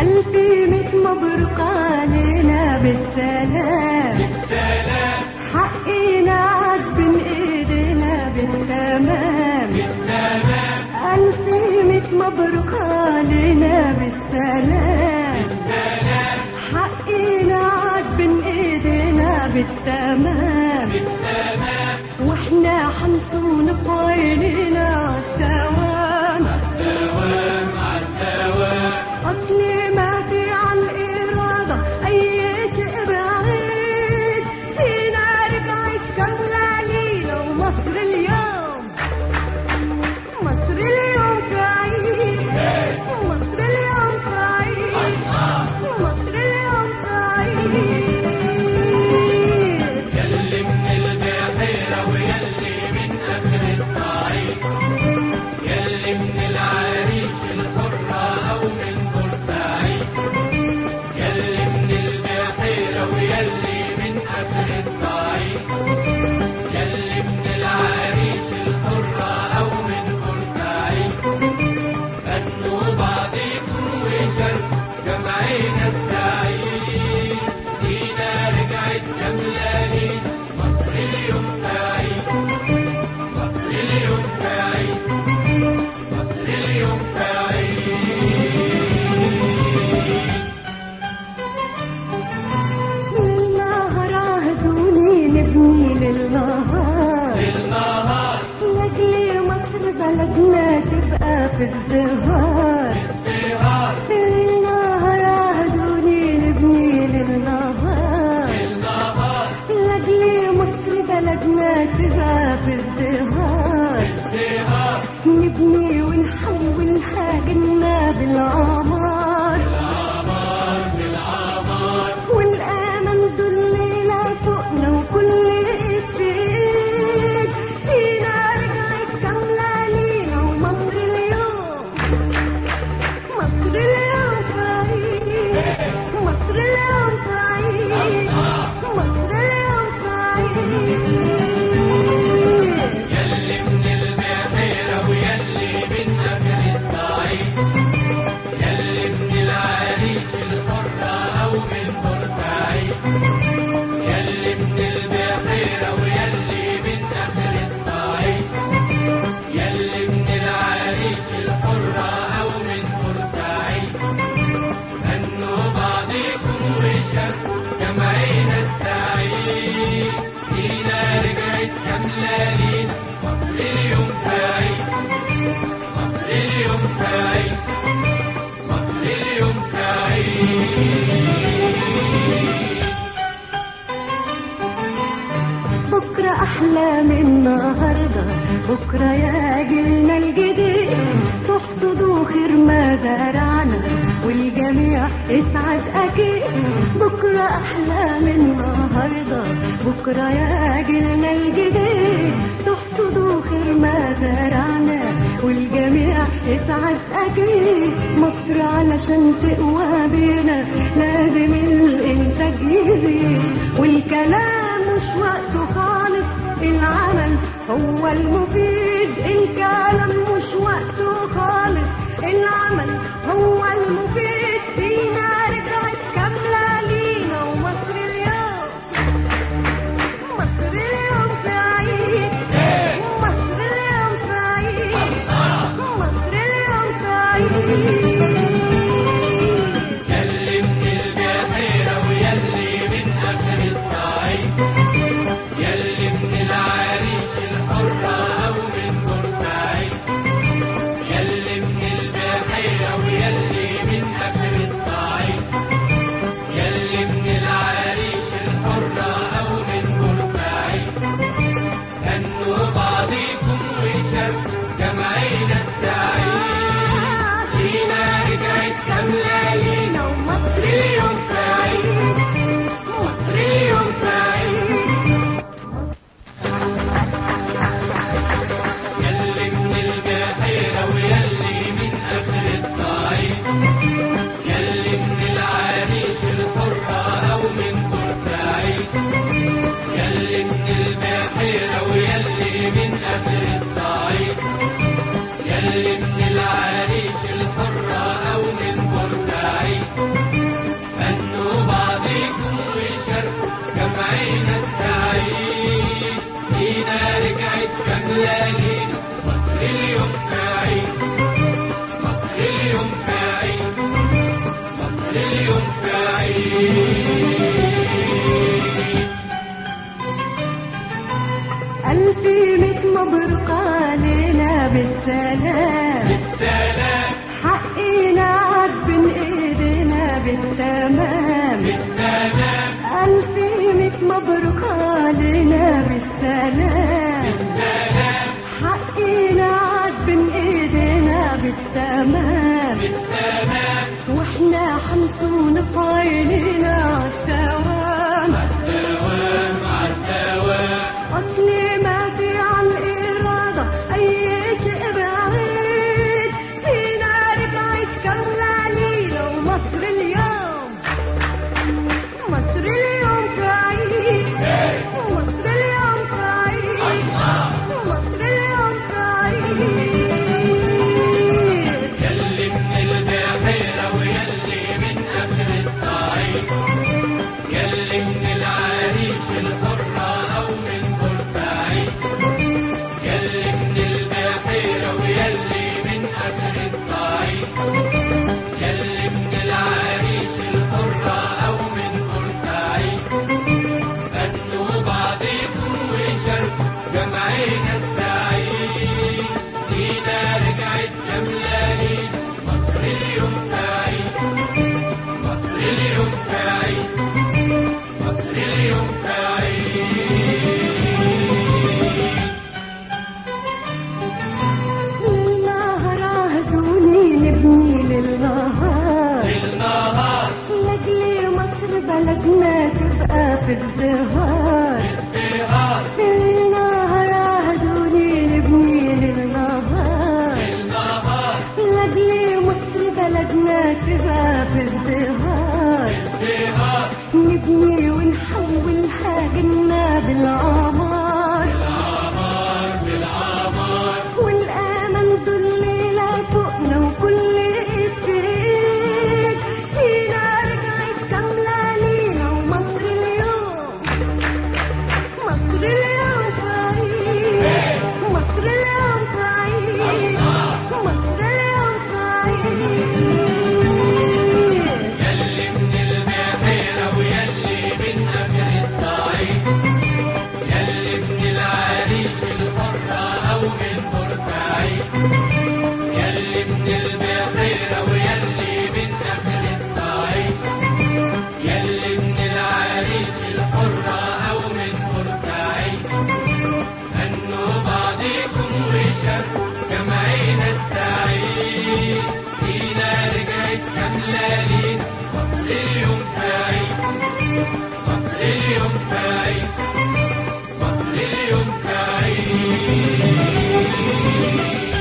ألف ميت مبروك علينا بالسلام بالسلام حقنا عاد بين ايدينا بالتمام بالتمام ألف ميت مبروك علينا بالسلام بالسلام حقنا عاد بين ايدينا بالتمام بالتمام واحنا حنصون في عينينا الدوام دوام عالدوام اصلي ما في عن الاراده اي شيء بعيد سينا رجعت كامله لينا ومصر اليوم مصر اليوم سعيد مصر اليوم سعيد مصر اليوم سعيد يلي من البحيرة ويلي من آخر الصعيد يلي من العريش الحرة أو من بورسعيد يلي من البحيرة ويلي من آخر الصعيد يلي من العريش الحرة أو من بورسعيد غنوا بعضيكم وشاركوا جمعنا السعيد سينا رجعت كاملة لينا مصر اليوم سعيد مصر اليوم سعيد مصر اليوم سعيد للنهر عهدوني نبني للنهار للنهار لاجل مصر بلدنا تبقى في ازدهار ازدهار للنهر عهدوني نبني للنهار للنهار لاجل مصر بلدنا تبقى في ازدهار ازدهار نبني ونحولها جنة بالعمار بالعمار بالعمار والأمل دول ليلة فوقنا وكل إيد في إيد سينا رجعت كاملة لينا ومصر اليوم مصر اليوم سعيد مصر اليوم سعيد مصر اليوم سعيد يلي من البحيرة ويلي من آخر الصعيد يلي من العريش الحرة أو من بورسعيد يلي من البحيرة ويلي من آخر الصعيد يلي من العريش الحرة أو من بورسعيد غنوا بعضيكم وشاركوا جمعنا السعيد سينا رجعت كاملة لينا مصر اليوم سعيد مصر اليوم سعيد مصر اليوم سعيد بكرة أحلى من النهاردة بكرة يا جيلنا الجديد تحصدوا خير ما زرعنا والجميع اسعد أكيد بكرة أحلى من النهاردة بكرة يا جيلنا الجديد تحصدوا خير ما زرعنا والجميع اسعد أكيد مصر علشان تقوى بينا لازم الإنتاج يزيد والكلام مش وقته خالص العمل هو المفيد الكلام مش وقته خالص العمل هو المفيد سينا رجعت كاملة لينا ومصر اليوم مصر اليوم سعيد مصر اليوم سعيد مصر اليوم سعيد يلي من البحيرة ويلي من آخر الصعيد يلي من العريش الحرة أو من بورسعيد يلي من البحيرة ويلي من آخر الصعيد يلي من العريش الحرة أو من بورسعيد غنوا بعضيكم وشاركوا جمعنا السعيد سينا مبروك علينا بالسلام بالسلام حقنا عاد بين ايدينا بالتمام بالتمام واحنا حنصون في عينينا عالدوام الدوام عالدوام اصلي ما في عالإرادة أي شيء بعيد سينا رجعت كاملة علينا ومصر اليوم مصر اليوم في عيد مصر اليوم في عيد مصر اليوم في عيد يلي من البحيرة ويلي من آخر الصعيد يلي من العريش الحرة أو من بورسعيد يلي من البحيرة ويلي من آخر الصعيد يلي من العريش الحرة أو من بورسعيد غنوا بعضكم وشاركوا جمعنا السعيد سينا رجعت كاملة لينا مصر اليوم تعيد مصر اليوم تعيد مصر اليوم تعيد للنهر عهدوني نبني للنهار للنهار لأجل مصر بلدنا تبقى في ازدهار ازدهار للنهر عهدوني نبني للنهار للنهار لأجل مصر بلدنا تبقى في ازدهار ازدهار نبني ونحولها جنة بالعمار بالعمار بالعمار والأمل دليلة فوقنا وكل إيد في إيد سينا رجعت كاملة لينا ومصر اليوم مصر اليوم في عيد مصر اليوم في عيد مصر اليوم في عيد يلي من البحيرة ويلي من آخر الصعيد يلي من العريش الحرة أو من بورسعيد يلي من البحيرة ويلي من آخر الصعيد يلي من العريش الحرة أو من بورسعيد هنوا بعضكم وشاركوا جمعنا السعيد سينا رجعت كاملة لينا مصر اليوم تعيد مصر اليوم تعيد مصر اليوم تعيد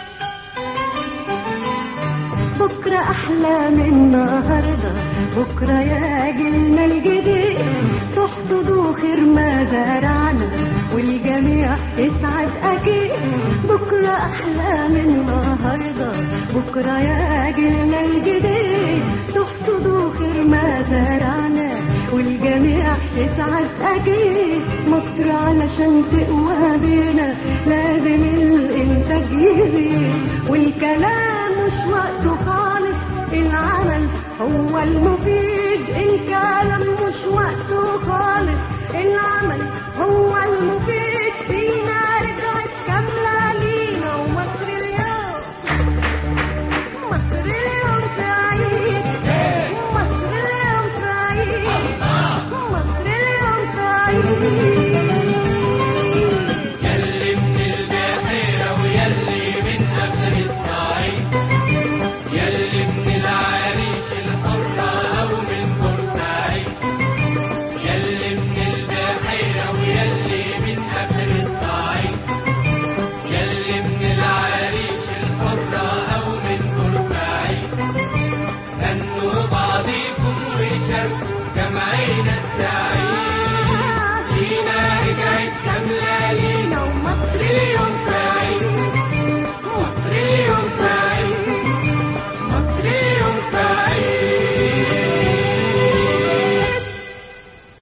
بكرة أحلى من النهاردة بكرة يا جيلنا الجديد تحصدوا خير ما زرعنا والجميع يسعد أكيد بكرة أحلى من النهاردة بكرة يا جيلنا الجديد تحصدوا خير ما زرعنا والجميع يسعد أكيد مصر علشان تقوى بينا لازم الإنتاج يزيد والكلام مش وقته خالص العمل هو المفيد الكلام مش وقته خالص العمل هو المفيد فينا رجعت كاملة لينا ومصر اليوم مصر اليوم في عيد مصر اليوم في عيد مصر اليوم في عيد يلي من البحيرة ويلي من آخر الصعيد يلي من العريش الحرة أو من بورسعيد يلي من البحيرة ويلي من آخر الصعيد يلي من العريش الحرة أو من بورسعيد غنوا بعضكم وشاركوا جمعنا السعيد سينا رجعت كاملة لينا ومصر اليوم